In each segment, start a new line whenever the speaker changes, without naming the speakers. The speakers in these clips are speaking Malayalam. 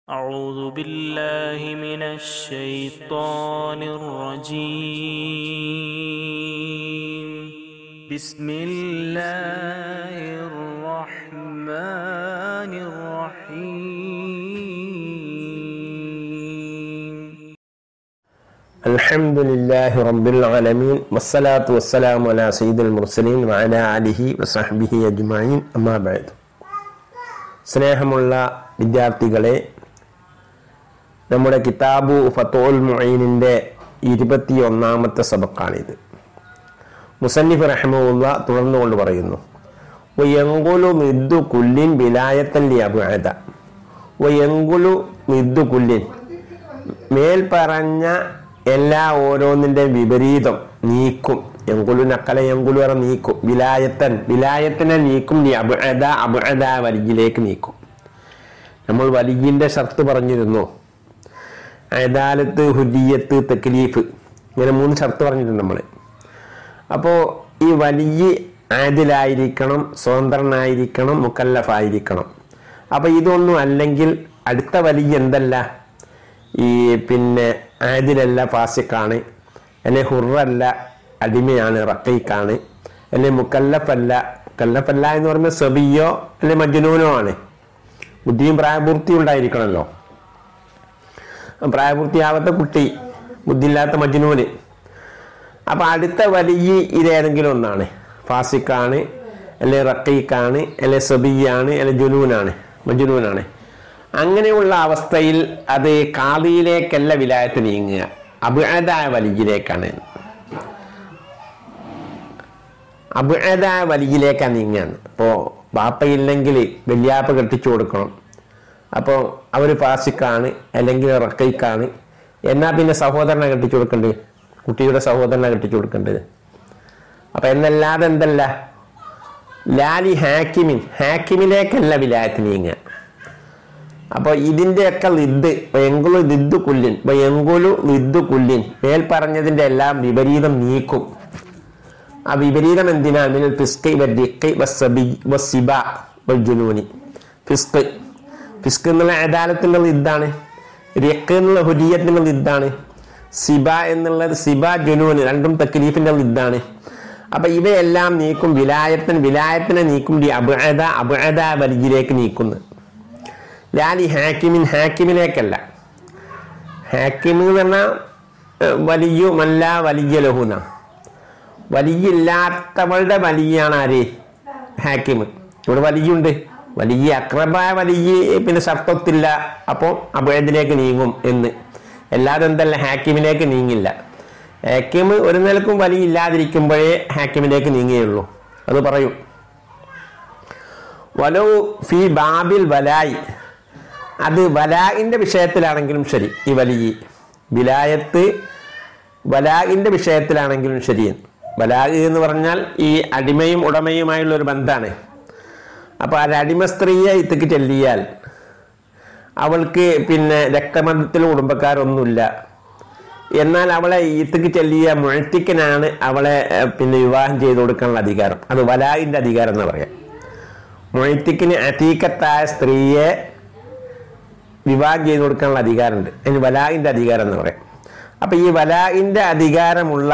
أعوذ بالله من الشيطان الرجيم بسم الله الرحمن الرحيم
الحمد لله رب العالمين والصلاة والسلام على سيد المرسلين وعلى آله وصحبه أجمعين أما بعد സ്നേഹമുള്ള വിദ്യാർത്ഥികളെ നമ്മുടെ കിതാബു ഫത്തോൽ മൊയ്നിൻ്റെ ഇരുപത്തി ഒന്നാമത്തെ സബക്കാണിത് മുസന്നിഫ് റഹ്മുള്ള തുടർന്നുകൊണ്ട് പറയുന്നു ഒയങ്കുലു മിദ്ദു കുല്ലിൻ വിലായത്തല്ലി അബുഅത ഒയങ്കുലു മിദ്ദു കുല്ലിൻ മേൽ പറഞ്ഞ എല്ലാ ഓരോന്നിന്റെ വിപരീതം നീക്കും എങ്കുലു നക്കല എങ്കുലു പറ നീക്കും വിലായത്തൻ വിലായത്തിനെ നീക്കും നീ അബുഅദ അബുഅദ വലിയിലേക്ക് നീക്കും നമ്മൾ വലിയിന്റെ ഷർത്ത് പറഞ്ഞിരുന്നു അദാലത്ത് ഹുദിയത്ത് തെക്ലീഫ് ഇങ്ങനെ മൂന്ന് ഷർത്ത് പറഞ്ഞിട്ടുണ്ട് നമ്മൾ അപ്പോൾ ഈ വലിയ ആദിലായിരിക്കണം സ്വതന്ത്രനായിരിക്കണം മുക്കല്ലഫായിരിക്കണം അപ്പോൾ ഇതൊന്നും അല്ലെങ്കിൽ അടുത്ത വലിയ എന്തല്ല ഈ പിന്നെ ആദിലല്ല ഫാസിക്കാണ് അല്ലെ ഹുറല്ല അടിമയാണ് റക്കൈക്കാണ് അല്ലെ മുക്കല്ലഫല്ല മുക്കല്ലഫല്ല എന്ന് പറയുമ്പോൾ സബിയോ അല്ലെ മജ്നൂനോ ആണ് ബുദ്ധിയും പ്രായപൂർത്തിയും ഉണ്ടായിരിക്കണമല്ലോ പ്രായപൂർത്തിയാവാത്ത കുട്ടി ബുദ്ധിയില്ലാത്ത മജ്നൂന് അപ്പൊ അടുത്ത വലിയ ഇതേതെങ്കിലും ഒന്നാണ് ഫാസിക്കാണ് അല്ലെ റക്കൈക്കാണ് അല്ലെ സബിയാണ് അല്ലെ ജുനൂനാണ് മജുനൂനാണ് അങ്ങനെയുള്ള അവസ്ഥയിൽ അത് കാതിയിലേക്കല്ല വിലായത്ത് നീങ്ങുക അബുഅദായ വലിയിലേക്കാണ് അബുഅദായ വലിയിലേക്കാണ് നീങ്ങുകയാണ് അപ്പോൾ ബാപ്പയില്ലെങ്കിൽ വല്യാപ്പ കെട്ടിച്ചു കൊടുക്കണം അപ്പോൾ അവർ ഫാസിക്കാണ് അല്ലെങ്കിൽ റക്കൈക്കാണ് എന്നാൽ പിന്നെ സഹോദരനെ കെട്ടിച്ചു കൊടുക്കേണ്ടത് കുട്ടിയുടെ സഹോദരനെ കെട്ടിച്ചു കൊടുക്കേണ്ടത് അപ്പൊ എന്നല്ലാതെ എന്തല്ല ലാലി ഹാക്കിമിൻ ഹാക്കിമിലേക്കല്ല വിലായത്ത് നീങ്ങുക അപ്പൊ ഇതിന്റെയൊക്കെ ലിദ് എങ്കുലു ലിദ് കുല്ലിൻ ഇപ്പൊ എങ്കുലു ലിദ് കുല്ലിൻ മേൽ പറഞ്ഞതിന്റെ എല്ലാം വിപരീതം നീക്കും ആ വിപരീതം എന്തിനാ മിനൽ ഫിസ്ക് വദ്ദിഖ് വസ്സബി വസ്സിബ വൽജുനൂനി ഫിസ്ക് ഫിസ്ക് എന്നുള്ള അദാലത്തിന്റെ ലിദ്ദാണ് രക്ക് എന്നുള്ള ഹുരിയത്തിന്റെ ലിദ്ദാണ് സിബ എന്നുള്ളത് സിബ ജുനൂന് രണ്ടും തക്ലീഫിന്റെ ലിദ്ദാണ് അപ്പൊ ഇവയെല്ലാം നീക്കും വിലായത്തിന് വിലായത്തിനെ നീക്കും ഈ അബുഅദ അബുഅദ വലിയിലേക്ക് നീക്കുന്നു ലാലി ഹാക്കിമിൻ ഹാക്കിമിലേക്കല്ല ഹാക്കിം എന്ന് പറഞ്ഞാൽ വലിയ മല്ല വലിയ ലഹുന വലിയില്ലാത്തവളുടെ വലിയാണ് ആര് ഹാക്കിം ഇവിടെ വലിയുണ്ട് വലിയ അക്രബായ വലിയ പിന്നെ ശബ്ദത്തില്ല അപ്പോൾ അപേദിലേക്ക് നീങ്ങും എന്ന് അല്ലാതെ എന്തല്ല ഹാക്കിമിലേക്ക് നീങ്ങില്ല ഹാക്കിം ഒരു നിലക്കും വലിയ ഇല്ലാതിരിക്കുമ്പോഴേ ഹാക്കിമിലേക്ക് നീങ്ങുകയുള്ളൂ അത് പറയും വലോ ഫി ബാബിൽ വലായി അത് വലാഇന്റെ വിഷയത്തിലാണെങ്കിലും ശരി ഈ വലിയ വിലായത്ത് വലാഇന്റെ വിഷയത്തിലാണെങ്കിലും ശരി വലാഗ് എന്ന് പറഞ്ഞാൽ ഈ അടിമയും ഉടമയുമായുള്ള ഒരു ബന്ധമാണ് അപ്പോൾ ആ അടിമ സ്ത്രീയെ ഇത്തക്ക് ചെല്ലിയാൽ അവൾക്ക് പിന്നെ രക്തബന്ധത്തിൽ കുടുംബക്കാരൊന്നുമില്ല എന്നാൽ അവളെ ഈത്തക്ക് ചെല്ലിയ മുഴത്തിക്കനാണ് അവളെ ഏർ, പിന്നെ വിവാഹം ചെയ്തു കൊടുക്കാനുള്ള അധികാരം അത് വലായിന്റെ അധികാരം എന്ന് പറയാം മുഴത്തിക്കിന് അതീക്കത്തായ സ്ത്രീയെ വിവാഹം ചെയ്തു കൊടുക്കാനുള്ള അധികാരമുണ്ട് അതിന് വലായിന്റെ അധികാരം എന്ന് പറയാം അപ്പൊ ഈ വലായിന്റെ അധികാരമുള്ള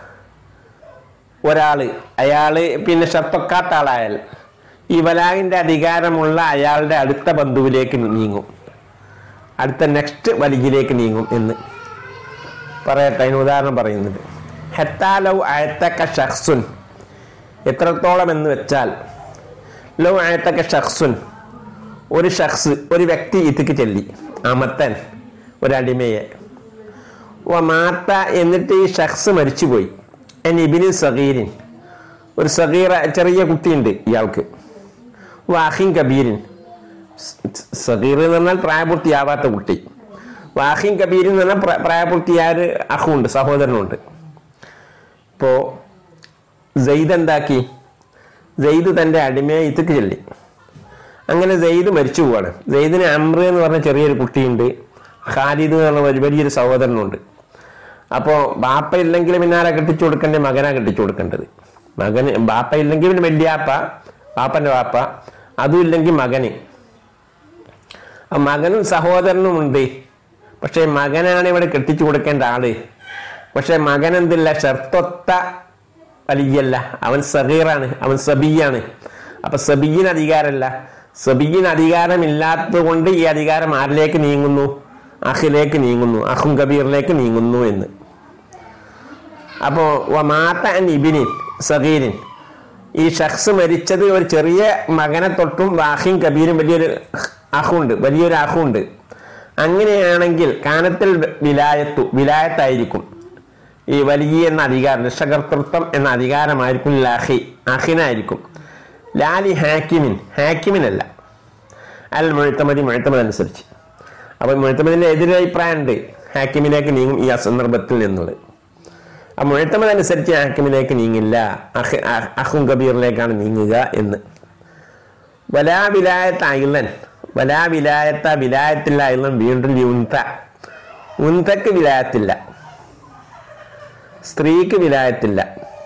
ഒരാള് അയാള് പിന്നെ ഷർത്തൊക്കാത്ത ആളായാൽ ഈ വലായിന്റെ അധികാരമുള്ള അയാളുടെ അടുത്ത ബന്ധുവിലേക്ക് നീങ്ങും അടുത്ത നെക്സ്റ്റ് വലിയിലേക്ക് നീങ്ങും എന്ന് പറയട്ടെ അതിന് ഉദാഹരണം പറയുന്നത് ഹെത്താലൗ അഴത്തക്ക ഷഖ്സുൻ എത്രത്തോളം എന്ന് വെച്ചാൽ ലൗ അഴത്തക്ക ഷഖ്സുൻ ഒരു ഷഖ്സ് ഒരു വ്യക്തി ഇതിക്ക് ചെല്ലി അമത്തൻ ഒരടിമയെ ഓ മാത്ത എന്നിട്ട് ഈ ഷഖ്സ് മരിച്ചുപോയി എൻ ഇബിനിൻ സഗീരിൻ ഒരു സഗീറ ചെറിയ കുട്ടിയുണ്ട് ഇയാൾക്ക് വാഹിൻ കബീരിൻ സഗീർ എന്ന് പറഞ്ഞാൽ പ്രായപൂർത്തിയാവാത്ത കുട്ടി വാഹിൻ കബീരിൻ എന്ന് പറഞ്ഞാൽ പ്ര- പ്രായപൂർത്തിയായ ഒരു അഹുണ്ട് സഹോദരനുണ്ട് ഇപ്പോ സെയ്ദ് എന്താക്കി സെയ്ദ് തൻ്റെ അടിമയെ ഇത്തക്ക് ചെല്ലി അങ്ങനെ സെയ്ദ് മരിച്ചു പോവാണ് സെയ്ദിന് അമ്ര എന്ന് പറഞ്ഞ ചെറിയൊരു കുട്ടിയുണ്ട് ഖാലിദ് എന്ന് പറഞ്ഞ വലിയ വലിയൊരു സഹോദരനുണ്ട് അപ്പോൾ ബാപ്പ ഇല്ലെങ്കിൽ പിന്നാലെ കെട്ടിച്ചു കൊടുക്കേണ്ടത് മകനാ കെട്ടിച്ചു കൊടുക്കേണ്ടത് മകന് ബാപ്പ ഇല്ലെങ്കിൽ പിന്നെ വല്യാപ്പ ബാപ്പന്റെ ബാപ്പ അതും ഇല്ലെങ്കിൽ മകന് ആ മകനും സഹോദരനും ഉണ്ട് പക്ഷെ മകനാണ് ഇവിടെ കെട്ടിച്ചു കൊടുക്കേണ്ട ആള് പക്ഷെ മകൻ എന്തില്ല ഷർത്തൊത്ത വലിയല്ല അവൻ സഹീറാണ് അവൻ സബിയാണ് അപ്പൊ സബിയിന് അധികാരമല്ല സബിയിന് അധികാരമില്ലാത്തത് കൊണ്ട് ഈ അധികാരം ആരിലേക്ക് നീങ്ങുന്നു അഹിലേക്ക് നീങ്ങുന്നു അഹും കബീറിലേക്ക് നീങ്ങുന്നു എന്ന് അപ്പോ മാത്ത ഇബിനിൻ സഹീരിൻ ഈ ഷഖ്സ് മരിച്ചത് ഒരു ചെറിയ മകനെ തൊട്ടും വാഹിം കബീരും വലിയൊരു അഹുണ്ട് വലിയൊരു അഹുണ്ട് അങ്ങനെയാണെങ്കിൽ കാനത്തിൽ വിലായത്തു വിലായത്തായിരിക്കും ഈ വലിയ എന്ന അധികാരം രക്ഷകർത്തൃത്വം എന്ന അധികാരമായിരിക്കും ലാഹി അഹിനായിരിക്കും ലാലി ഹാക്കിമിൻ ഹാക്കിമിനല്ല അൽ മുഴുത്തമതി മുഴുത്തമത് അനുസരിച്ച് അപ്പോൾ മുഴുത്തമതിൻ്റെ എതിരഭിപ്രായമുണ്ട് ഹാക്കിമിലേക്ക് നീങ്ങും ഈ സന്ദർഭത്തിൽ നിന്നുള്ളത് ആ മുഴുത്തമത് അനുസരിച്ച് ഹാക്കിമിലേക്ക് നീങ്ങില്ല അഹ് അഹ് അഹും കബീറിലേക്കാണ് നീങ്ങുക എന്ന് വലാ വിലായത്ത് അയിലൻ വലാ വിലായത്ത വിലായത്തില്ല അയിലൻ വീണ്ടും ഉൻത ഉൻതക്ക് വിലായത്തില്ല സ്ത്രീക്ക് വിലായത്തില്ല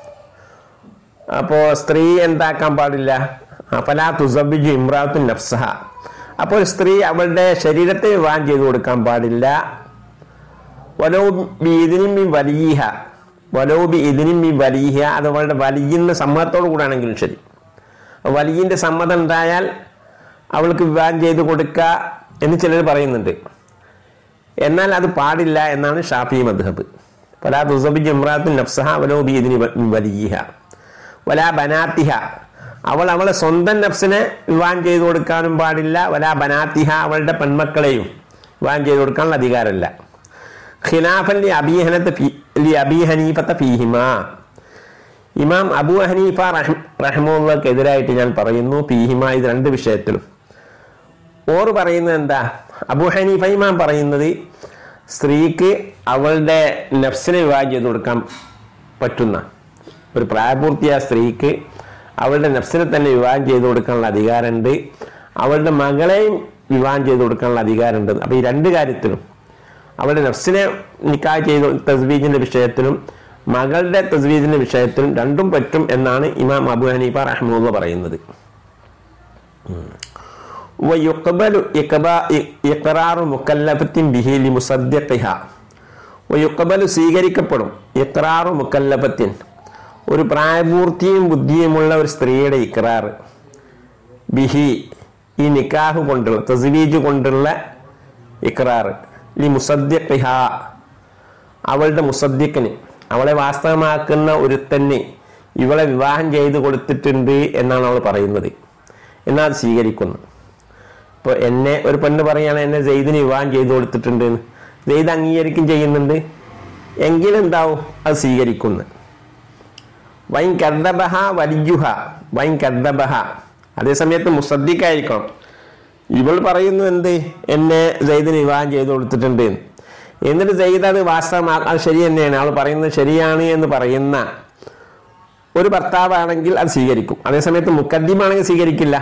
അപ്പോ സ്ത്രീ എന്താക്കാൻ പാടില്ല ഫലാ തുസബിജു ഇമ്രാത്തു നഫ്സഹ അപ്പോൾ സ്ത്രീ അവളുടെ ശരീരത്തെ വിവാഹം ചെയ്തു കൊടുക്കാൻ പാടില്ല വലോ ബി ഇതിനും ബി വലിയ വലോ ബി ഇതിനും ബി വലിയ അത് അവളുടെ വലിയ സമ്മതത്തോടു കൂടെ ആണെങ്കിലും ശരി വലിയന്റെ സമ്മതം ഉണ്ടായാൽ അവൾക്ക് വിവാഹം ചെയ്തു കൊടുക്കുക എന്ന് ചിലർ പറയുന്നുണ്ട് എന്നാൽ അത് പാടില്ല എന്നാണ് ഷാഫി മദ്ഹബ് വലാ തുസബി ജംറാത്തു നഫ്സഹ വലോ ബി ഇതിന് വലിയ വലാ ബനാത്തിഹ അവൾ അവളെ സ്വന്തം നഫ്സിനെ വിവാഹം ചെയ്തു കൊടുക്കാനും പാടില്ല വലാ ബനാത്തിഹ അവളുടെ പെൺമക്കളെയും വിവാഹം ചെയ്തു കൊടുക്കാനുള്ള അധികാരമില്ല ഖിലാഫൻ ലി അബീഹനത്ത് ഫി- ലി അബീ ഹനീഫത്ത ഫീഹിമ ഇമാം അബൂ ഹനീഫ റഹ് റഹ്മുള്ളക്കെതിരായിട്ട് ഞാൻ പറയുന്നു ഫീഹിമ ഇത് രണ്ട് വിഷയത്തിലും ഓർ പറയുന്നത് എന്താ അബൂ ഹനീഫ ഇമാം പറയുന്നത് സ്ത്രീക്ക് അവളുടെ നഫ്സിനെ വിവാഹം ചെയ്തു കൊടുക്കാൻ പറ്റുന്ന ഒരു പ്രായപൂർത്തിയായ സ്ത്രീക്ക് അവളുടെ നഫ്സിനെ തന്നെ വിവാഹം ചെയ്തു കൊടുക്കാനുള്ള അധികാരമുണ്ട് അവളുടെ മകളെയും വിവാഹം ചെയ്തു കൊടുക്കാനുള്ള അധികാരമുണ്ട് അപ്പൊ ഈ രണ്ട് കാര്യത്തിലും അവളുടെ നഫ്സിനെ നിക്കാഹ് ചെയ്തു തസ്ബീജിന്റെ വിഷയത്തിലും മകളുടെ തസ്ബീജിന്റെ വിഷയത്തിലും രണ്ടും പറ്റും എന്നാണ് ഇമാം അബു ഹനീഫ റഹ്മുള്ള പറയുന്നത് ويقبل إقبا- إقرار مكلفة به لمصدقها ويقبل സ്വീകരിക്കപ്പെടും ഇക്രാറു മുക്കല്ലഫത്തിൻ ഒരു പ്രായപൂർത്തിയും ബുദ്ധിയുമുള്ള ഒരു സ്ത്രീയുടെ ഇക്രാർ ബിഹി ഈ നിക്കാഹ് കൊണ്ടുള്ള തസ്വീജ് കൊണ്ടുള്ള ഇക്രാർ ലി മുസദ്ദിഖിഹ അവളുടെ മുസദ്ദിഖിന് അവളെ വാസ്തവമാക്കുന്ന ഒരുത്തന് ഇവളെ വിവാഹം ചെയ്തു കൊടുത്തിട്ടുണ്ട് എന്നാണ് അവൾ പറയുന്നത് എന്നാൽ അത് സ്വീകരിക്കുന്നു ഇപ്പോൾ എന്നെ ഒരു പെണ്ണ് പറയാണ് എന്നെ ജെയ്ദിന് വിവാഹം ചെയ്തു കൊടുത്തിട്ടുണ്ട് എന്ന്. ജെയ്ദ് അംഗീകരിക്കും ചെയ്യുന്നുണ്ട് എങ്കിലെന്താവും അത് സ്വീകരിക്കുന്നു വൈൻ കർദബഹ വലിയുഹ വൈൻ കർദബഹ അതേസമയത്ത് മുസദ്ദിഖായിരിക്കണം ഇവൾ പറയുന്നു എന്ത് എന്നെ ജെയ്ദിന് വിവാഹം ചെയ്തു കൊടുത്തിട്ടുണ്ട് എന്ന്. എന്നിട്ട് ജെയ്ദ് അത് വാസ്തവമാ അത് ശരി തന്നെയാണ് അവൾ പറയുന്നത് ശരിയാണ് എന്ന് പറയുന്ന ഒരു ഭർത്താവാണെങ്കിൽ അത് സ്വീകരിക്കും അതേസമയത്ത് മുക്കദ്ദീമാണെങ്കിൽ സ്വീകരിക്കില്ല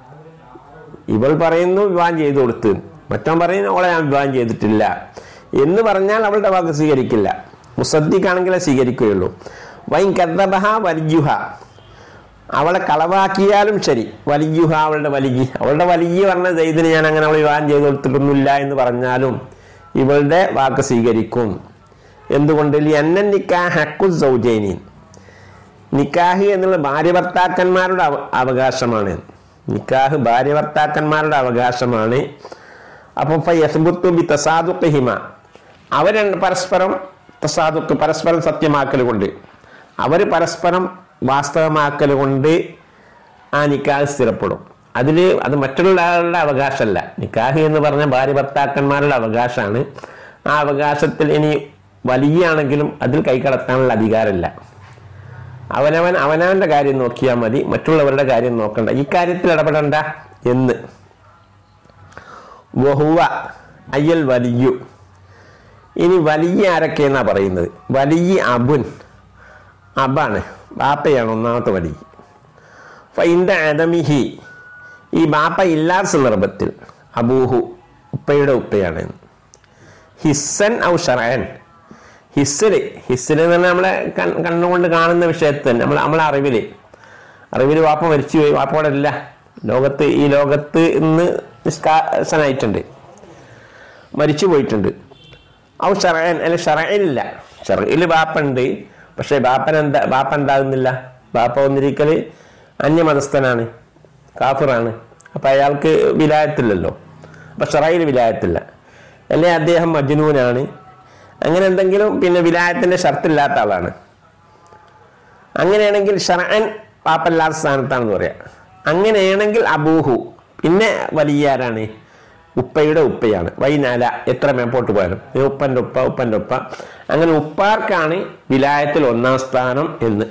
ഇവൾ പറയുന്നു വിവാഹം ചെയ്തു കൊടുത്ത് മറ്റവൻ പറയുന്നു അവളെ ഞാൻ വിവാഹം ചെയ്തിട്ടില്ല എന്ന് പറഞ്ഞാൽ അവളുടെ വാക്ക് സ്വീകരിക്കില്ല മുസദ്ദിഖാണെങ്കിലേ സ്വീകരിക്കുകയുള്ളൂ വൈൻ കർദബഹ വലിയുഹ അവളെ കളവാക്കിയാലും ശരി വലിയുഹ അവളുടെ വലിയ അവളുടെ വലിയ പറഞ്ഞ ജയ്തിന് ഞാൻ അങ്ങനെ അവളെ വിവാഹം ചെയ്തു കൊടുത്തിട്ടൊന്നുമില്ല എന്ന് പറഞ്ഞാലും ഇവളുടെ വാക്ക് സ്വീകരിക്കും എന്തുകൊണ്ട് ലി അന്നൻ നിക്കാഹ് ഹക്കു സൗജൈനി നിക്കാഹ് എന്നുള്ള ഭാര്യ ഭർത്താക്കന്മാരുടെ അവ- അവകാശമാണ് നിക്കാഹ് ഭാര്യ ഭർത്താക്കന്മാരുടെ അവകാശമാണ് അപ്പം ഫയസ്ബുത്തു ബി തസാദുഖിഹിമ അവർ പരസ്പരം തസാദുക്ക് പരസ്പരം സത്യമാക്കൽ കൊണ്ട് അവർ പരസ്പരം വാസ്തവമാക്കൽ കൊണ്ട് ആ നിക്കാഹ് സ്ഥിരപ്പെടും അതിൽ അത് മറ്റുള്ള ആളുടെ അവകാശമല്ല നിക്കാഹ് എന്ന് പറഞ്ഞ ഭാര്യ ഭർത്താക്കന്മാരുടെ അവകാശമാണ് ആ അവകാശത്തിൽ ഇനി വലിയാണെങ്കിലും അതിൽ കൈകടത്താനുള്ള അധികാരമില്ല അവനവൻ അവനവന്റെ കാര്യം നോക്കിയാൽ മതി മറ്റുള്ളവരുടെ കാര്യം നോക്കണ്ട ഈ കാര്യത്തിൽ ഇടപെടണ്ട എന്ന് വഹുവ അയ്യൽ വലിയു ഇനി വലിയ ആരൊക്കെയെന്നാ പറയുന്നത് വലിയ അബുൻ അബാണ് ബാപ്പയാണ് ഒന്നാമത്തെ വലിയ ഫൈന്ദ അദമിഹി ഈ ബാപ്പ ഇല്ലാത്ത സന്ദർഭത്തിൽ അബൂഹു ഉപ്പയുടെ ഉപ്പയാണ് ഹിസ്സൻ ഔ ഷറയൻ ഹിസ്സില് ഹിസ്സില് എന്ന് പറഞ്ഞാൽ നമ്മളെ കൺ- കണ്ണുകൊണ്ട് കാണുന്ന വിഷയത്തിൽ തന്നെ നമ്മളെ നമ്മളെ അറിവില് അറിവില് വാപ്പ മരിച്ചുപോയി വാപ്പ അവിടെ ഇല്ല ലോകത്ത് ഈ ലോകത്ത് ഇന്ന് നിഷ്കാസനായിട്ടുണ്ട് മരിച്ചു പോയിട്ടുണ്ട് ഔ ഷറയൻ അല്ല ഷറയിലില്ല ഷറയിൽ ബാപ്പുണ്ട് പക്ഷേ ബാപ്പൻ എന്താ ബാപ്പ എന്താകുന്നില്ല ബാപ്പ ഒന്നിരിക്കൽ അന്യമതസ്ഥനാണ് കാഫിറാണ് അപ്പം അയാൾക്ക് വിലായത്തില്ലല്ലോ അപ്പം ഷറയിൽ വിലായത്തില്ല അല്ലെ അദ്ദേഹം മജ്നൂനാണ് അങ്ങനെ എന്തെങ്കിലും പിന്നെ വിലായത്തിൻ്റെ ഷർത്തില്ലാത്ത ആളാണ് അങ്ങനെയാണെങ്കിൽ ഷറഅൻ പാപ്പല്ലാത്ത സ്ഥാനത്താണെന്ന് പറയാം അങ്ങനെയാണെങ്കിൽ അബൂഹു പിന്നെ വലിയ ആരാണ് ഉപ്പയുടെ ഉപ്പയാണ് വൈനാല എത്ര മേപ്പോട്ട് പോയാലും ഈ ഉപ്പൻ്റെ ഉപ്പ ഉപ്പൻ്റെ ഉപ്പ അങ്ങനെ ഉപ്പാർക്കാണ് വിലായത്തിൽ ഒന്നാം സ്ഥാനം എന്ന്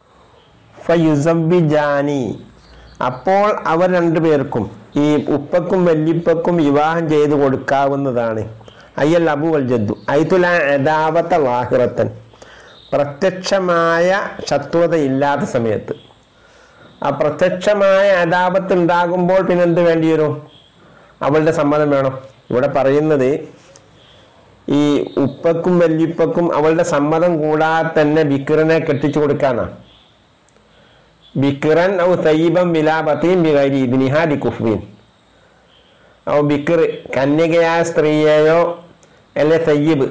ഫയുസബിജാനി അപ്പോൾ അവർ രണ്ടുപേർക്കും ഈ ഉപ്പക്കും വല്യപ്പക്കും വിവാഹം ചെയ്തു കൊടുക്കാവുന്നതാണ് അയ്യൽ അബു വൽ ജദ്ദു ഐതുല യഥാവത്ത വാഹിറത്തൻ പ്രത്യക്ഷമായ ശത്രുത ഇല്ലാത്ത സമയത്ത് ആ പ്രത്യക്ഷമായ അതാപത്ത് ഉണ്ടാകുമ്പോൾ പിന്നെ എന്ത് വേണ്ടി വരും അവളുടെ സമ്മതം വേണം ഇവിടെ പറയുന്നത് ഈ ഉപ്പക്കും വല്യപ്പക്കും അവളുടെ സമ്മതം കൂടാതെ തന്നെ ബിക്കിറിനെ കെട്ടിച്ചു കൊടുക്കാനാണ് ബിക്കിറൻ ഔ തയ്യബം വിലാപത്തിയും ബിഗൈരി ഇതിനിഹാദി കുഫ്ബീൻ ഔ ബിക്കിർ കന്യകയായ സ്ത്രീയെയോ അല്ലെ തയ്യബ്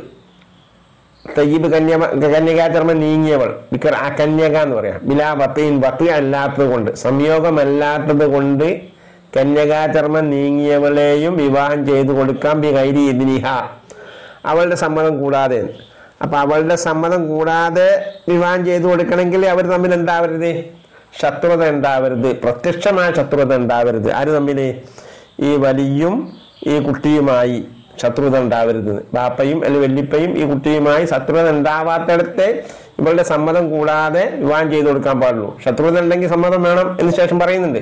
തയ്യബ് കന്യ കന്യകാചർമ്മം നീങ്ങിയവൾ ബിക്കർ ആ കന്യക എന്ന് പറയാം ബിലാ ബത്തീൻ ബത്ത് അല്ലാത്തത് കൊണ്ട് സംയോഗമല്ലാത്തത് കൊണ്ട് കന്യകാചർമ്മം നീങ്ങിയവളെയും വിവാഹം ചെയ്തു കൊടുക്കാം ബി കൈരി ഇതിനിഹ അവളുടെ സമ്മതം കൂടാതെ അപ്പൊ അവളുടെ സമ്മതം കൂടാതെ വിവാഹം ചെയ്തു കൊടുക്കണമെങ്കിൽ അവർ തമ്മിൽ എന്താവരുത് ശത്രുത ഉണ്ടാവരുത് പ്രത്യക്ഷമായ ശത്രുത ഉണ്ടാവരുത് ആര് തമ്മിൽ ഈ വലിയും ഈ കുട്ടിയുമായി ശത്രുത ഉണ്ടാവരുത് ബാപ്പയും അല്ലെങ്കിൽ വല്യപ്പയും ഈ കുട്ടിയുമായി ശത്രുത ഉണ്ടാവാത്തടത്തെ ഇവളുടെ സമ്മതം കൂടാതെ വിവാഹം ചെയ്തു കൊടുക്കാൻ പാടുള്ളൂ ശത്രുത ഉണ്ടെങ്കിൽ സമ്മതം വേണം എന്ന് ശേഷം പറയുന്നുണ്ട്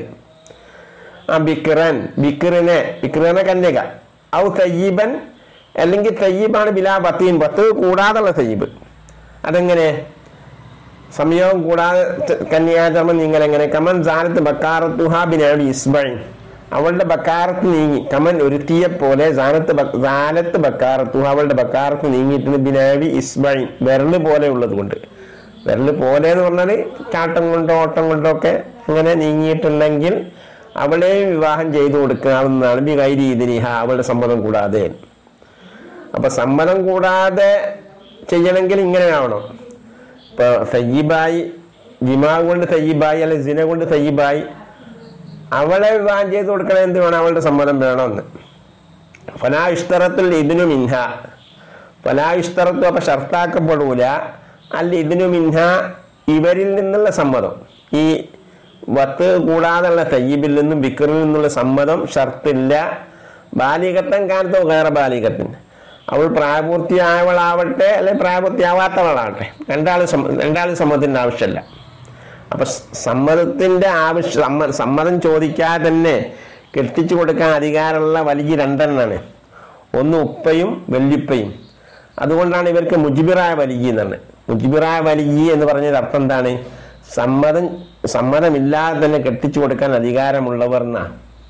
ആ ബിക്കിറൻ ബിക്കിറിനെ ബിക്കിറിനെ കന്യക ഔ തയ്യീബൻ അല്ലെങ്കിൽ തയ്യീബാണ് ബിലാ ബത്തീൻ പത്ത് കൂടാതുള്ള തയ്യീബ് അതെങ്ങനെ സംയോഗം കൂടാതെ കന്യാചർമ്മം നീങ്ങൽ എങ്ങനെ കമൻ ജാനത്ത് ബക്കാറത്തുഹാ ബിനാബി ഇസ്ബൈൻ അവളുടെ ബക്കാറത്ത് നീങ്ങി കമൻ ഒരുത്തിയെ പോലെ ജാനത്ത് ബ- ജാനത്ത് ബക്കാറത്തു അവളുടെ ബക്കാറത്ത് നീങ്ങിയിട്ടുണ്ട് ബിനാബി ഇസ്ബൈൻ വിരല് പോലെ ഉള്ളത് കൊണ്ട് വിരല് പോലെ എന്ന് പറഞ്ഞാൽ ചാട്ടം കൊണ്ടോ ഓട്ടം കൊണ്ടോ ഒക്കെ അങ്ങനെ നീങ്ങിയിട്ടുണ്ടെങ്കിൽ അവളെ വിവാഹം ചെയ്തു കൊടുക്കാവുന്നതാണ് ബി കൈ രീതിനിഹ അവളുടെ സമ്മതം കൂടാതെ അപ്പൊ സമ്മതം കൂടാതെ ചെയ്യണമെങ്കിൽ ഇങ്ങനെ ആവണം ഇപ്പൊ സയ്യിബായി ജിമാ കൊണ്ട് സയ്യിബായി അല്ലെ സിന കൊണ്ട് സയ്യിബായി അവളെ വിവാഹം ചെയ്ത് കൊടുക്കണ എന്ത് വേണം അവളുടെ സമ്മതം വേണമെന്ന് ഫലാ ഇഷ്തറത്തിൽ ഇതിനു മിൻഹ ഫലാ ഇഷ്തറത്തു അപ്പൊ ഷർത്താക്കപ്പെടൂല അല്ല ഇതിനു മിൻഹ ഇവരിൽ നിന്നുള്ള സമ്മതം ഈ വത്ത് കൂടാതുള്ള തയ്യബിൽ നിന്നും ബിക്കറിൽ നിന്നുള്ള സമ്മതം ഷർത്തില്ല ബാലികത്തൻ കാലത്തോ വേറെ ബാലികത്തിന് അവൾ പ്രായപൂർത്തിയായവളാവട്ടെ അല്ലെ പ്രായപൂർത്തിയാവാത്തവളാവട്ടെ രണ്ടാളും സമ്മ രണ്ടാളും സമ്മതത്തിന്റെ ആവശ്യമല്ല അപ്പൊ സ- സമ്മതത്തിന്റെ ആവശ്യം സമ്മ സമ്മതം ചോദിക്കാതെ തന്നെ കെട്ടിച്ചു കൊടുക്കാൻ അധികാരമുള്ള വലിയ രണ്ടെണ്ണാണ് ഒന്ന് ഉപ്പയും വല്യുപ്പയും അതുകൊണ്ടാണ് ഇവർക്ക് മുജിബിറായ വലിയ എന്നാണ് മുജിബിറായ വലിയ എന്ന് പറഞ്ഞത് അർത്ഥം എന്താണ് സമ്മതം സമ്മതമില്ലാതെ തന്നെ കെട്ടിച്ചു കൊടുക്കാൻ അധികാരമുള്ളവർ എന്നാ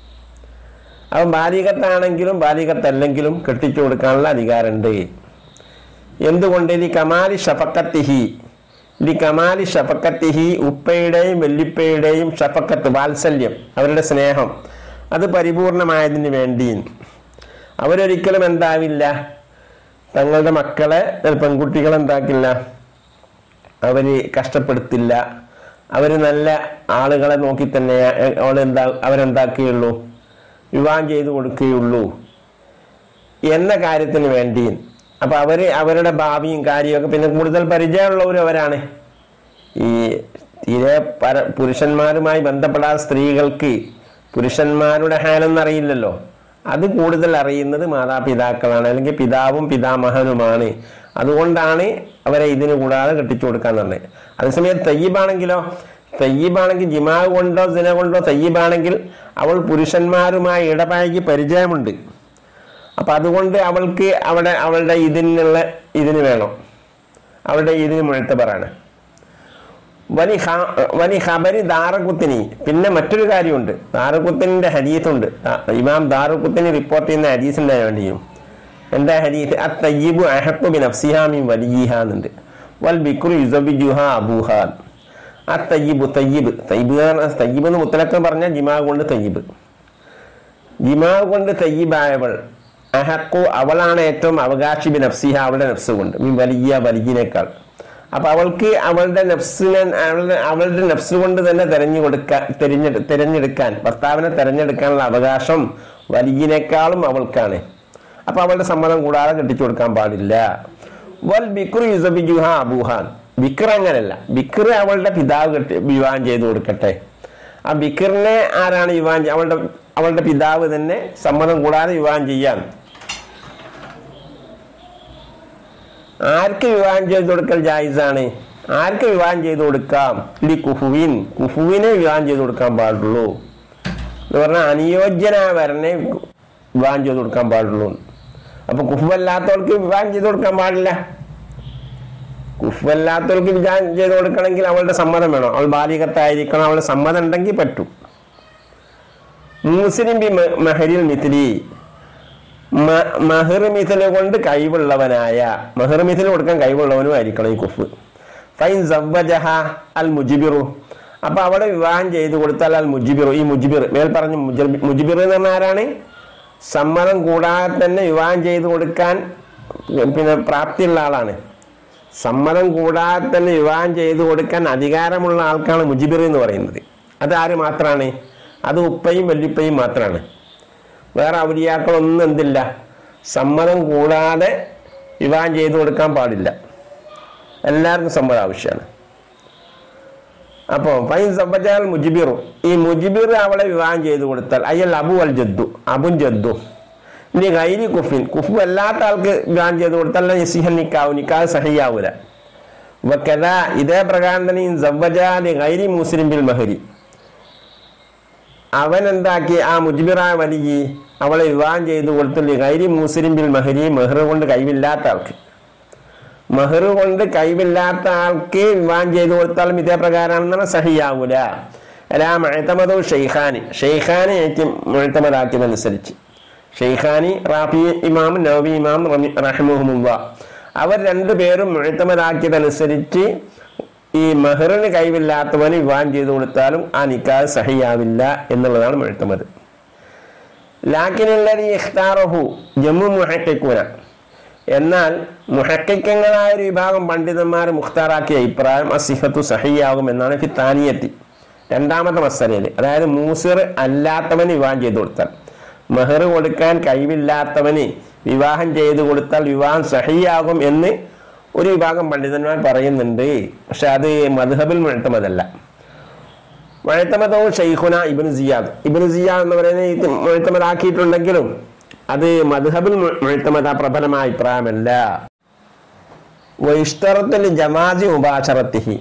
അവൻ ബാലികത്താണെങ്കിലും ബാലികത്തല്ലെങ്കിലും കെട്ടിച്ചു കൊടുക്കാനുള്ള അധികാരമുണ്ട് എന്തുകൊണ്ട് ലി കമാലി ഷഫക്കത്തിഹി ലി കമാലി ഷഫക്കത്തിഹി ഉപ്പയുടെയും വല്യപ്പയുടെയും ഷഫക്കത്ത് വാത്സല്യം അവരുടെ സ്നേഹം അത് പരിപൂർണമായതിന് വേണ്ടി അവരൊരിക്കലും എന്താവില്ല തങ്ങളുടെ മക്കളെ പെൺകുട്ടികളെ എന്താക്കില്ല അവര് കഷ്ടപ്പെടുത്തില്ല അവര് നല്ല ആളുകളെ നോക്കി തന്നെ അവളെന്താ അവരെന്താക്കുകയുള്ളൂ വിവാഹം ചെയ്തു കൊടുക്കുകയുള്ളൂ എന്ന കാര്യത്തിന് വേണ്ടി അപ്പൊ അവര് അവരുടെ ഭാവിയും കാര്യമൊക്കെ പിന്നെ കൂടുതൽ പരിചയമുള്ളവരും അവരാണ് ഈ തീരെ പര പുരുഷന്മാരുമായി ബന്ധപ്പെടാത്ത സ്ത്രീകൾക്ക് പുരുഷന്മാരുടെ ഹാലൊന്നും അറിയില്ലല്ലോ അത് കൂടുതൽ അറിയുന്നത് മാതാപിതാക്കളാണ് അല്ലെങ്കിൽ പിതാവും പിതാമഹനുമാണ് അതുകൊണ്ടാണ് അവരെ ഇതിന് കൂടാതെ കെട്ടിച്ചു കൊടുക്കാൻ പറഞ്ഞത് അതേസമയം തയ്യബാണെങ്കിലോ തയ്യബാണെങ്കിൽ ജിമാവ് കൊണ്ടോ സിന കൊണ്ടോ തയ്യബാണെങ്കിൽ അവൾ പുരുഷന്മാരുമായി ഇടപഴകി പരിചയമുണ്ട് അപ്പൊ അതുകൊണ്ട് അവൾക്ക് അവിടെ അവളുടെ ഇതിനുള്ള ഇതിന് വേണം അവളുടെ ഇതിന് മുഴത്തബറാണ് വലി ഹ- വലി ഹബരി ദാറക്കുത്തിനി പിന്നെ മറ്റൊരു കാര്യമുണ്ട് ദാറക്കുത്തിനിന്റെ ഹദീസുണ്ട് ദാ- ഇമാം ദാറക്കുത്തിനി റിപ്പോർട്ട് ചെയ്യുന്ന ഹദീസിന്റെ വേണ്ടിയും എന്താ ഹദീസ് ആ തയ്യബു അഹക്കു ബിൻ അഫ്സിഹാമി വലിയ എന്നുണ്ട് വൽ ബിക്രു യുസബിജുഹ അബൂഹ ആ തയ്യബു തയ്യബ് തയ്യബ് എന്ന് പറഞ്ഞാൽ തയ്യബ് എന്ന് മുത്തലക്കം പറഞ്ഞാൽ ജിമാ കൊണ്ട് തയ്യബ് ജിമാ കൊണ്ട് തയ്യബായവൾ അഹക്കു അവളാണ് ഏറ്റവും അവകാശി ബി നഫ്സിഹ അവളുടെ നഫ്സ് കൊണ്ട് ഈ വലിയ വലിയനേക്കാൾ അപ്പൊ അവൾക്ക് അവളുടെ നഫ്സിനെ അവളുടെ അവളുടെ നഫ്സ് കൊണ്ട് തന്നെ തെരഞ്ഞു കൊടുക്കാൻ തെരഞ്ഞെടു തെരഞ്ഞെടുക്കാൻ ഭർത്താവിനെ തെരഞ്ഞെടുക്കാനുള്ള അവകാശം വലിയനേക്കാളും അവൾക്കാണ് അപ്പൊ അവളുടെ സമ്മതം കൂടാതെ കെട്ടിച്ചു കൊടുക്കാൻ പാടില്ല വൽ ബിക്രു യുസബിജുഹ അബൂഹാൻ ബിക്ർ അങ്ങനല്ല ബിക്ർ അവളുടെ പിതാവ് കെട്ടി വിവാഹം ചെയ്തു കൊടുക്കട്ടെ ആ ബിക്റിനെ ആരാണ് വിവാഹം ചെയ്യ- അവളുടെ അവളുടെ പിതാവ് തന്നെ സമ്മതം കൂടാതെ വിവാഹം ചെയ്യാൻ ആർക്ക് വിവാഹം ചെയ്തു കൊടുക്കൽ ജായിസാണ് ആർക്ക് വിവാഹം ചെയ്തു കൊടുക്കാം ലി കുഫുവിൻ കുഫുവിനെ വിവാഹം ചെയ്തു കൊടുക്കാൻ പാടുള്ളൂ എന്ന് പറഞ്ഞാൽ അനുയോജ്യനായ വരനെ വിവാഹം ചെയ്തു കൊടുക്കാൻ പാടുള്ളൂ അപ്പൊ കുഫുവല്ലാത്തവർക്ക് വിവാഹം ചെയ്തു കൊടുക്കാൻ പാടില്ല കുഫുവല്ലാത്തവർക്ക് വിവാഹം ചെയ്തു കൊടുക്കണമെങ്കിൽ അവളുടെ സമ്മതം വേണം അവൾ ബാലികത്തായിരിക്കണം അവളുടെ സമ്മതം ഉണ്ടെങ്കിൽ പറ്റും മുസ്ലിം ബി മ- മഹരിൽ മിഥിലി മ- മഹർ മിഥില് കൊണ്ട് കഴിവുള്ളവനായ മഹർ മിഥിൽ കൊടുക്കാൻ കഴിവുള്ളവനും ആയിരിക്കണം ഈ കുഫ് ഫൈൻ സവ്വജഹ അൽ മുജിബിറു അപ്പൊ അവിടെ വിവാഹം ചെയ്തു കൊടുത്താൽ അൽ മുജിബിറു ഈ മുജിബിർ മേൽ പറഞ്ഞ മുജ- മുജിബിർ എന്ന് പറഞ്ഞ ആരാണ് സമ്മതം കൂടാതെ തന്നെ വിവാഹം ചെയ്തു കൊടുക്കാൻ പിന്നെ പ്രാപ്തിയുള്ള ആളാണ് സമ്മതം കൂടാതെ തന്നെ വിവാഹം ചെയ്തു കൊടുക്കാൻ അധികാരമുള്ള ആൾക്കാണ് മുജിബിർ എന്ന് പറയുന്നത് അത് ആര് മാത്രമാണ് അത് ഉപ്പയും വല്യുപ്പയും മാത്രമാണ് വേറെ ഔലിയാക്കളൊന്നും എന്തില്ല സമ്മതം കൂടാതെ വിവാഹം ചെയ്തു കൊടുക്കാൻ പാടില്ല എല്ലാവർക്കും സമ്മതം ആവശ്യമാണ് അപ്പോൾ ഫൈൻ സബജാൽ മുജിബിറു ഈ മുജിബിർ അവളെ വിവാഹം ചെയ്തു കൊടുത്താൽ അയ്യൽ അബു അൽ ജദ്ദു അബുൻ ജദ്ദു ഇനി ഗൈരി കുഫിൻ കുഫു അല്ലാത്ത ആൾക്ക് വിവാഹം ചെയ്തു കൊടുത്താൽ യസിഹൻ നിക്കാവു നിക്കാവ് സഹിയാവൂല വക്കഥ ഇതേ പ്രകാരം തന്നെ ഈ സവ്വജാലി ഗൈരി മുസ്ലിം ബിൽ മഹരി അവൻ എന്താക്കി ആ മുജ്ബിറായ വലിയ അവളെ വിവാഹം ചെയ്തു കൊടുത്തില്ല ഗൈരി മുസ്ലിം ബിൽ മഹരി മെഹർ കൊണ്ട് കഴിവില്ലാത്ത ആൾക്ക് മെഹർ കൊണ്ട് കഴിവില്ലാത്ത ആൾക്ക് വിവാഹം ചെയ്തു കൊടുത്താലും ഇതേ പ്രകാരമാണെന്നാണ് സഹിയാവൂല അല്ല മഴത്തമതവും ഷെയ്ഖാനി ഷെയ്ഖാനി എനിക്ക് മുഴത്തമതാക്കിയതനുസരിച്ച് ഷെയ്ഖാനി റാഫി ഇമാം നവബി ഇമാം റമി- റഹിമഹുമുള്ള അവർ രണ്ടുപേരും മുഴത്തമതാക്കിയതനുസരിച്ച് ഈ മെഹറിന് കഴിവില്ലാത്തവന് വിവാഹം ചെയ്തു കൊടുത്താലും ആ നിക്കാഹ് സഹിയാവില്ല എന്നുള്ളതാണ് മുഴത്തമത് ലാക്കിനുള്ളതി ഇഖ്താറഹു ജമ്മു മുഹക്കിക്കൂന എന്നാൽ മുഹക്കിക്കങ്ങളായ ഒരു വിഭാഗം പണ്ഡിതന്മാർ മുഖ്താറാക്കിയ അഭിപ്രായം അസിഹത്തു സഹിയാകും എന്നാണ് ഫിത്താനിയത്തി രണ്ടാമത്തെ മസലയിൽ അതായത് മൂസിർ അല്ലാത്തവന് വിവാഹം ചെയ്തു കൊടുത്താൽ മെഹർ കൊടുക്കാൻ കഴിവില്ലാത്തവന് വിവാഹം ചെയ്തു കൊടുത്താൽ വിവാഹം സഹിയാകും എന്ന് ഒരു വിഭാഗം പണ്ഡിതന്മാർ പറയുന്നുണ്ട് പക്ഷെ അത് മധുഹബിൽ മുഴത്തമതല്ല മുഴത്തമതവും ഷെയ്ഖുന ഇബിൻ സിയാദ് ഇബിൻ സിയാദ് എന്ന് പറയുന്നത് ഇത് മുഴത്തമതാക്കിയിട്ടുണ്ടെങ്കിലും അത് മധുഹബിൽ മുഴത്തമത പ്രബലമായ അഭിപ്രായമല്ല വൈഷ്തറത്തിൽ ജമാജി മുബാഷറത്തിഹി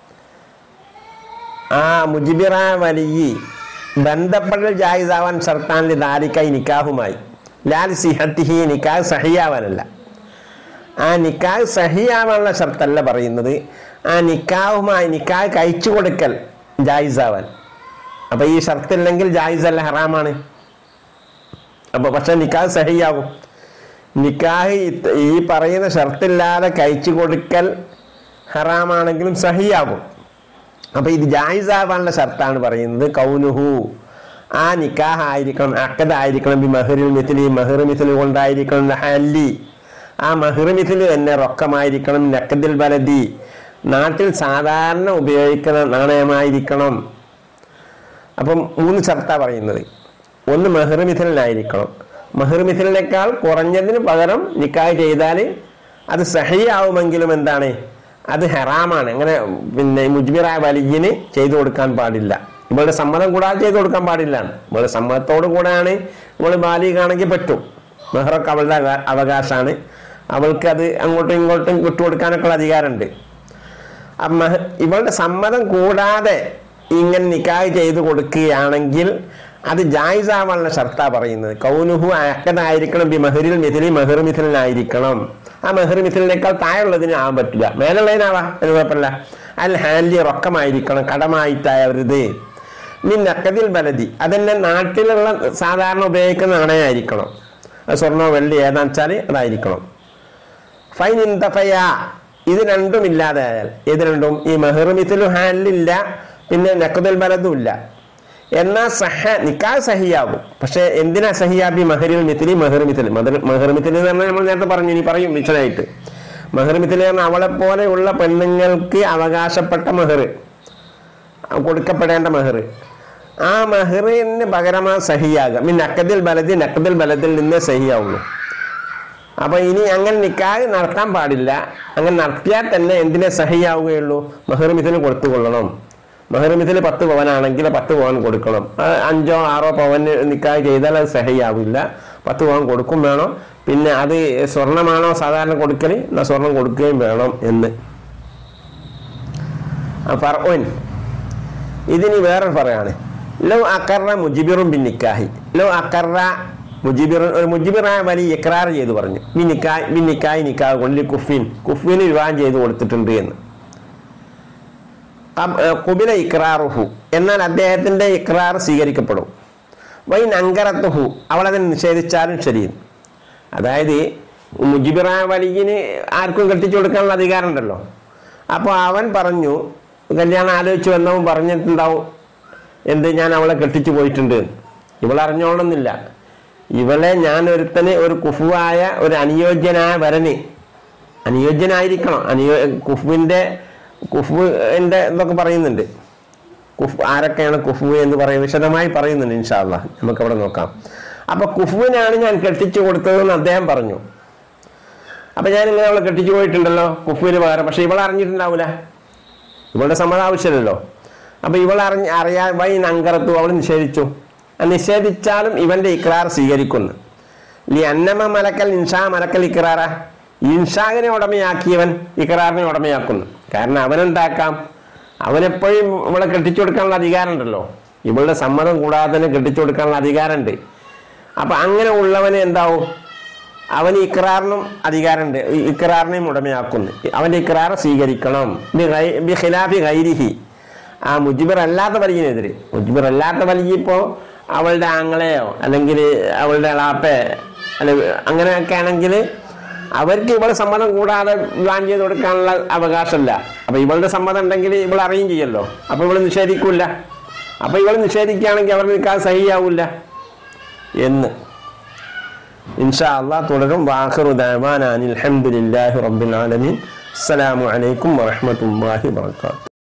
ആ മുജിബിറ വലിയ ബന്ധപ്പെടൽ ജായിസാവാൻ സർത്താനിൽ ദാരിക്കായി നിക്കാഹുമായി ലാൽ സിഹത്തിഹി നിക്കാഹ് സഹിയാവാനല്ല ആ നിക്കാഹ് സഹിയാവാനുള്ള ഷർത്തല്ല പറയുന്നത് ആ നിക്കാഹുമായി നിക്കാഹ് കഴിച്ചു കൊടുക്കൽ ജായിസാവാൻ അപ്പൊ ഈ ഷർത്തില്ലെങ്കിൽ ജായിസ് അല്ല ഹറാമാണ് അപ്പൊ പക്ഷെ നിക്കാഹ് സഹിയാകും നിക്കാഹ് ഇത്- ഈ പറയുന്ന ഷർത്തില്ലാതെ കഴിച്ചു കൊടുക്കൽ ഹറാമാണെങ്കിലും സഹിയാകും അപ്പൊ ഇത് ജായിസാവാനുള്ള ഷർത്താണ് പറയുന്നത് കൗനുഹു ആ നിക്കാഹ് ആയിരിക്കണം അക്കദായിരിക്കണം ബി മഹറിൽ മിഥിലി മഹർ മിഥിലി കൊണ്ടായിരിക്കണം ഹല്ലി ആ മഹർ മിഥിലി തന്നെ റൊക്കമായിരിക്കണം നക്കദിൽ ബലദി നാട്ടിൽ സാധാരണ ഉപയോഗിക്കുന്ന നാണയമായിരിക്കണം അപ്പം മൂന്ന് ഷർത്താ പറയുന്നത് ഒന്ന് മെഹർ മിഥിലിനായിരിക്കണം മെഹർ മിഥിലിനേക്കാൾ കുറഞ്ഞതിന് പകരം നിക്കാഹ് ചെയ്താൽ അത് സഹിയാവുമെങ്കിലും എന്താണ് അത് ഹറാമാണ് അങ്ങനെ പിന്നെ മുജ്ബിറായ വലിയന് ചെയ്തു കൊടുക്കാൻ പാടില്ല ഇവളുടെ സമ്മതം കൂടാതെ ചെയ്തു കൊടുക്കാൻ പാടില്ല ഇവളുടെ സമ്മതത്തോടു കൂടെയാണ് ഇവള് ബാലികാണെങ്കിൽ പറ്റും മെഹറൊക്കെ അവളുടെ അവ- അവകാശമാണ് അവൾക്ക് അത് അങ്ങോട്ടും ഇങ്ങോട്ടും വിട്ടുകൊടുക്കാനൊക്കെ ഉള്ള അധികാരമുണ്ട് അമ്മ ഇവളുടെ സമ്മതം കൂടാതെ ഇങ്ങനെ നിക്കാഹ് ചെയ്തു കൊടുക്കുകയാണെങ്കിൽ അത് ജായിസാവാനുള്ള ഷർത്താ പറയുന്നത് കൗനുഹു അക്കതായിരിക്കണം ബി മെഹറിൽ മിഥിലി മെഹർ മിഥിലിനായിരിക്കണം ആ മെഹർ മിഥിലിനേക്കാൾ താഴെയുള്ളതിന് ആവാൻ പറ്റില്ല മേലുള്ളതിനാവാ അതിന് കുഴപ്പമില്ല അൽ ഹാൻലി റൊക്കമായിരിക്കണം കടമായിട്ടായവരുത് മിൻ അക്കതിൽ ബലതി അതെന്നെ നാട്ടിലുള്ള സാധാരണ ഉപയോഗിക്കുന്ന നാണയമായിരിക്കണം അത് സ്വർണ്ണോ വെള്ളി ഏതാന്ന് വെച്ചാൽ അതായിരിക്കണം ഫൈൻ ഇന്തഫയ ഇത് രണ്ടും ഇല്ലാതായാൽ ഇത് രണ്ടും ഈ മെഹർ മിഥിലു ഹാലില്ല പിന്നെ നക്കതുൽ ബലതും ഇല്ല എന്നാൽ സഹ നിക്കാഹ് സഹിയാകും പക്ഷെ എന്തിനാ സഹിയാബി മഹരിൽ മിഥിലി മഹർ മിഥിൽ മഹർ മിഥിലി എന്ന് പറഞ്ഞാൽ നമ്മൾ നേരത്തെ പറഞ്ഞു ഇനി പറയും വിശദമായിട്ട് മഹർ മിഥിലി പറഞ്ഞാൽ അവളെ പോലെയുള്ള പെണ്ണുങ്ങൾക്ക് അവകാശപ്പെട്ട മഹർ കൊടുക്കപ്പെടേണ്ട മഹർ ആ മഹറിന് പകരമാ സഹിയാകുക ഈ നക്കതിൽ ബലത്തിൽ നക്കതിൽ ബലത്തിൽ നിന്നേ സഹിയാവുള്ളൂ അപ്പൊ ഇനി അങ്ങനെ നിക്കാഹ് നടത്താൻ പാടില്ല അങ്ങനെ നടത്തിയാൽ തന്നെ എന്തിനെ സഹിയാവുകയുള്ളൂ മഹർമിഥിന് കൊടുത്തുകൊള്ളണം മഹർമിഥിന് പത്ത് പവനാണെങ്കിൽ പത്ത് പവൻ കൊടുക്കണം ആ അഞ്ചോ ആറോ പവൻ നിക്കാഹ് ചെയ്താൽ അത് സഹിയാവില്ല പത്ത് പവൻ കൊടുക്കും വേണം പിന്നെ അത് സ്വർണമാണോ സാധാരണ കൊടുക്കൽ എന്നാ സ്വർണം കൊടുക്കുകയും വേണം എന്ന് ഫർഒൻ ഇതിന് വേറൊരു പറയാണ് ലോ അക്കറ മുജിബിറും ബിൻ നിക്കാഹി ലോ അക്കറ മുജിബിർ ഒരു മുജിബിറായ വലിയ ഇക്രാർ ചെയ്തു പറഞ്ഞു ബിൻ നിക്കായ് ബിൻ നിക്കായ് നിക്കാഹ് കൊണ്ട് കുഫിൻ കുഫിന് വിവാഹം ചെയ്തു കൊടുത്തിട്ടുണ്ട് എന്ന് കം- ഏ, കുബില ഇക്രാറുഹു എന്നാൽ അദ്ദേഹത്തിന്റെ ഇക്രാർ സ്വീകരിക്കപ്പെടും വൈൻ അങ്കറത്തുഹു അവളതിനെ നിഷേധിച്ചാലും ശരി അതായത് മുജിബിറായ വലിയന് ആർക്കും കെട്ടിച്ചു കൊടുക്കാനുള്ള അധികാരം ഉണ്ടല്ലോ അപ്പോൾ അവൻ പറഞ്ഞു കല്യാണം ആലോചിച്ച് വന്നവൻ പറഞ്ഞിട്ടുണ്ടാവും എന്ത് ഞാൻ അവളെ കെട്ടിച്ചു പോയിട്ടുണ്ട് ഇവളറിഞ്ഞോളന്നില്ല ഇവളെ ഞാൻ ഒരുത്തന് ഒരു കുഫുവായ ഒരു അനുയോജ്യനായ വരന് അനുയോജ്യനായിരിക്കണം അനുയോ കുഫുവിൻ്റെ കുഫുവിൻ്റെ എന്നൊക്കെ പറയുന്നുണ്ട് കുഫ് ആരൊക്കെയാണ് കുഫു എന്ന് പറയുന്നത് വിശദമായി പറയുന്നുണ്ട് ഇൻഷാല്ല നമുക്ക് അവിടെ നോക്കാം അപ്പൊ കുഫുവിനാണ് ഞാൻ കെട്ടിച്ചു കൊടുത്തതെന്ന് അദ്ദേഹം പറഞ്ഞു അപ്പൊ ഞാൻ ഇങ്ങനെ അവളെ കെട്ടിച്ചു പോയിട്ടുണ്ടല്ലോ കുഫുവിന് പകരം പക്ഷെ ഇവൾ അറിഞ്ഞിട്ടുണ്ടാവില്ല ഇവളുടെ സമ്മതം ആവശ്യമില്ലല്ലോ അപ്പൊ ഇവൾ അറിഞ്ഞ് അറിയാ വൈ നങ്കറത്തു അവൾ നിഷേധിച്ചു ആ നിഷേധിച്ചാലും ഇവന്റെ ഇക്രാർ സ്വീകരിക്കുന്നു ലി അന്നമ മലക്കൽ ഇൻഷാ മലക്കൽ ഇക്രാറ ഇൻഷാഖിനെ ഉടമയാക്കിയവൻ ഇക്രാറിനെ ഉടമയാക്കുന്നു കാരണം അവനുണ്ടാക്കാം അവനെപ്പോഴും ഇവളെ കെട്ടിച്ചു കൊടുക്കാനുള്ള അധികാരം ഉണ്ടല്ലോ ഇവളുടെ സമ്മതം കൂടാതെ തന്നെ കെട്ടിച്ചു കൊടുക്കാനുള്ള അധികാരമുണ്ട് അപ്പൊ അങ്ങനെ ഉള്ളവന് എന്താവും അവന് ഇക്രാറിനും അധികാരമുണ്ട് ഈ ഇക്രാറിനെയും ഉടമയാക്കുന്നു അവന്റെ ഇക്രാർ സ്വീകരിക്കണം ബി ഗൈ- ബി ഖിലാഫി ഗൈരിഹി ആ മുജിബിർ അല്ലാത്ത വലിയനെതിരെ മുജിബിർ അല്ലാത്ത വലിയ ഇപ്പോ അവളുടെ ആങ്ങളെയോ അല്ലെങ്കിൽ അവളുടെ എളാപ്പേ അല്ലെ അങ്ങനെയൊക്കെ ആണെങ്കിൽ അവർക്ക് ഇവളെ സമ്മതം കൂടാതെ പ്ലാൻ ചെയ്ത് കൊടുക്കാനുള്ള അവകാശമില്ല അപ്പൊ ഇവളുടെ സമ്മതം ഉണ്ടെങ്കിൽ ഇവൾ അറിയും ചെയ്യല്ലോ അപ്പൊ ഇവള് നിഷേധിക്കൂല അപ്പൊ ഇവൾ നിഷേധിക്കുകയാണെങ്കിൽ അവർ നിൽക്കാൻ സഹിയാവൂല എന്ന് ഇൻഷാ അള്ളാഹ് തുടരും വാഖിറു ദഅവാനാ അനിൽ ഹംദുലില്ലാഹി റബ്ബിൽ ആലമീൻ അസ്സലാമു അലൈക്കും വറഹ്മത്തുള്ളാഹി വബറകാതുഹു